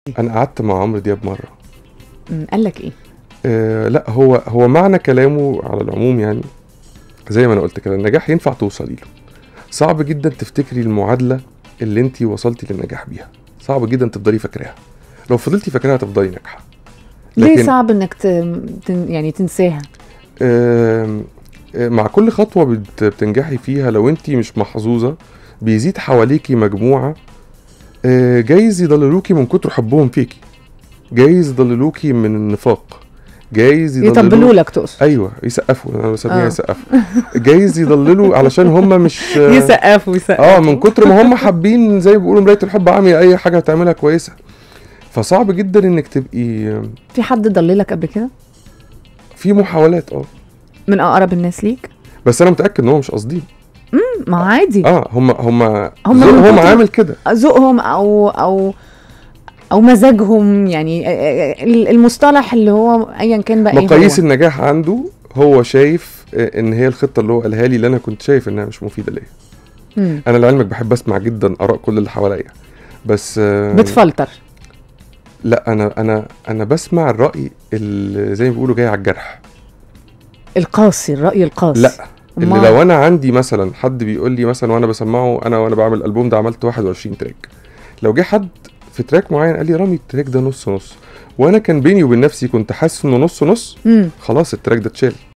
انا قعدت مع عمرو دياب مره مم، قال لك ايه آه لا هو هو معنى كلامه على العموم يعني زي ما انا قلت كده النجاح ينفع توصلي له صعب جدا تفتكري المعادله اللي انت وصلتي للنجاح بيها صعب جدا تفضلي فاكراها لو فضلتي فاكراها هتفضلي ناجحه ليه لكن- صعب انك ت... تن... يعني تنساها آم، آه، مع كل خطوه بت- بتنجحي فيها لو انت مش محظوظه بيزيد حواليكي مجموعه آه، جايز يضللوكي من كتر حبهم فيكي جايز يضللوكي من النفاق جايز يطبلوا لك تقصد ايوه يسقفوا انا بسميها آه. يسقفوا جايز يضللوا علشان هم مش يسقفوا يسقفوا اه من كتر ما هم حابين زي ما بيقولوا مرايه الحب عاميه اي حاجه هتعملها كويسه فصعب جدا انك تبقي في حد ضللك قبل كده في محاولات اه من اقرب الناس ليك بس انا متاكد ان هو مش قاصدين ما عادي اه هم هم هم ذوقهم من كتر- عامل كده ذوقهم او او او مزاجهم يعني المصطلح اللي هو ايا كان بقى مقاييس ايه هو. النجاح عنده هو شايف آه، ان هي الخطه اللي هو قالها لي اللي انا كنت شايف انها مش مفيده ليا مم. انا لعلمك بحب اسمع جدا اراء كل اللي حواليا بس آه، بتفلتر لا انا انا انا بسمع الراي اللي زي ما بيقولوا جاي على الجرح القاسي الراي القاسي لا اللي أمال. لو انا عندي مثلا حد بيقول لي مثلا وانا بسمعه انا وانا بعمل الالبوم ده عملت 21 تراك لو جه حد في تراك معين قال لي رامي التراك ده نص نص وانا كان بيني وبين نفسي كنت حاسس انه نص نص مم. خلاص التراك ده اتشال